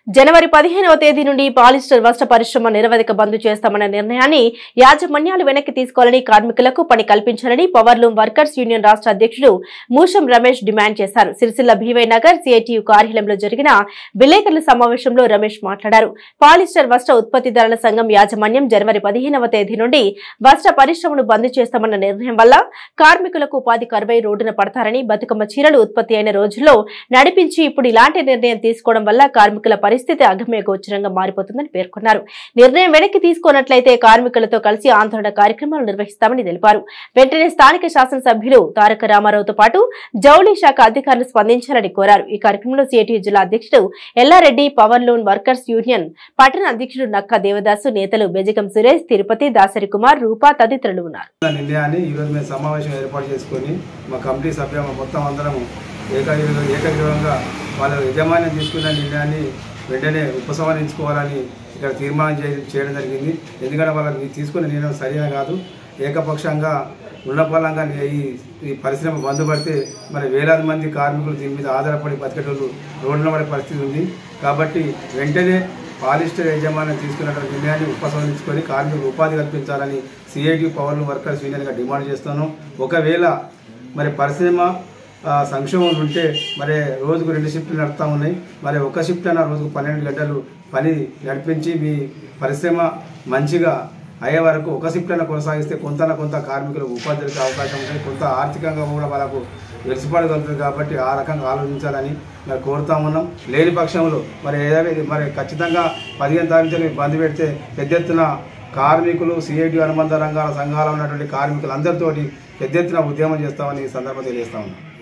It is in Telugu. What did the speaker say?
జనవరి పదిహేనవ తేదీ నుండి పాలిస్టర్ వస్త్ర పరిశ్రమ నిరవధిక బంద్ చేస్తామన్న నిర్ణయాన్ని యాజమాన్యాలు వెనక్కి తీసుకోవాలని కార్మికులకు పని కల్పించాలని పవర్లూమ్ వర్కర్స్ యూనియన్ రాష్ట్ర అధ్యక్షుడు మూషం రమేష్ డిమాండ్ చేశారు సిరిసిల్ల భీవై నగర్ సిఐటియు కార్యాలయంలో జరిగిన విలేకరుల సమావేశంలో రమేష్ మాట్లాడారు పాలిస్టర్ వస్త్ర ఉత్పత్తిదారుల సంఘం యాజమాన్యం జనవరి పదిహేనవ తేదీ నుండి వస్త్ర పరిశ్రమను బంద్ చేస్తామన్న నిర్ణయం వల్ల కార్మికులకు ఉపాధి కరువై రోడ్డున పడతారని బతుకమ్మ చీరలు ఉత్పత్తి అయిన రోజుల్లో నడిపించి ఇప్పుడు ఇలాంటి నిర్ణయం తీసుకోవడం వల్ల కార్మికుల పరిస్థితి అగమ్య గోచరంగా మారిపోతుందని పేర్కొన్నారు నిర్ణయం వెనక్కి తీసుకోనట్లయితే కార్మికులతో కలిసి ఆందోళన కార్యక్రమాలు నిర్వహిస్తామని తెలిపారు వెంటనే స్థానిక శాసనసభ్యులు తారక రామారావుతో పాటు జౌళి శాఖ అధికారులు స్పందించాలని కోరారు ఈ కార్యక్రమంలో సిఐటి జిల్లా అధ్యక్షుడు Yellareddy power loom workers union పట్టణ అధ్యక్షుడు నక్క దేవదాసు నేతలు బెజగం సురేష్ తిరుపతి దాసరి కుమార్ రూపా తదితరులు ఉన్నారు నిర్ణయాన్ని ఈరోజు మేము సమావేశం ఏర్పాటు చేసుకొని మా కమిటీ సభ్య మొత్తం అందరం ఏకగ్రీవ ఏకగ్రీవంగా వాళ్ళ యజమాన్యం తీసుకున్న నిర్ణయాన్ని వెంటనే ఉపసంహరించుకోవాలని ఇక్కడ తీర్మానం చే- చేయడం జరిగింది ఎందుకంటే వాళ్ళకి తీసుకున్న నిర్ణయం సరైన కాదు ఏకపక్షంగా ఉన్నపలంగా ఈ ఈ పరిశ్రమ బంద్ పడితే మరి వేలాది మంది కార్మికులు దీని మీద ఆధారపడి బతికేటోళ్ళు రోడ్ల పడే పరిస్థితి ఉంది కాబట్టి వెంటనే పాలిస్టర్ యజమాన్యం తీసుకున్నటువంటి నిర్ణయాన్ని ఉపసంహరించుకొని కార్మికులకు ఉపాధి కల్పించాలని సిఐటి పవర్ వర్కర్స్ యూనియన్గా డిమాండ్ చేస్తాను ఒకవేళ మరి పరిశ్రమ ఆ, సంక్షోభం ఉంటే మరి రోజుకు రెండు షిఫ్ట్లు నడుస్తూ ఉన్నాయి మరి ఒక షిఫ్ట్ అయినా రోజుకు పన్నెండు గంటలు పని నడిపించి మీ పరిశ్రమ మంచిగా అయ్యే వరకు ఒక షిఫ్ట్ అయినా కొనసాగిస్తే కొంత కొంత కార్మికులకు ఉపాధి దొరికే అవకాశం ఉంటుంది కొంత ఆర్థికంగా కూడా వాళ్ళకు వెలిసిపడగలుగుతుంది కాబట్టి ఆ రకంగా ఆలోచించాలని మరి కోరుతా ఉన్నాం లేని పక్షంలో మరి ఏదైతే మరి ఖచ్చితంగా పదిహేను తారీఖు నుంచి బంద్ పెడితే పెద్ద ఎత్తున కార్మికులు సిఐటి అనుబంధ రంగాల సంఘాలు ఉన్నటువంటి కార్మికులందరితోటి పెద్ద ఎత్తున ఉద్యమం చేస్తామని ఈ సందర్భంగా తెలియజేస్తా ఉన్నాం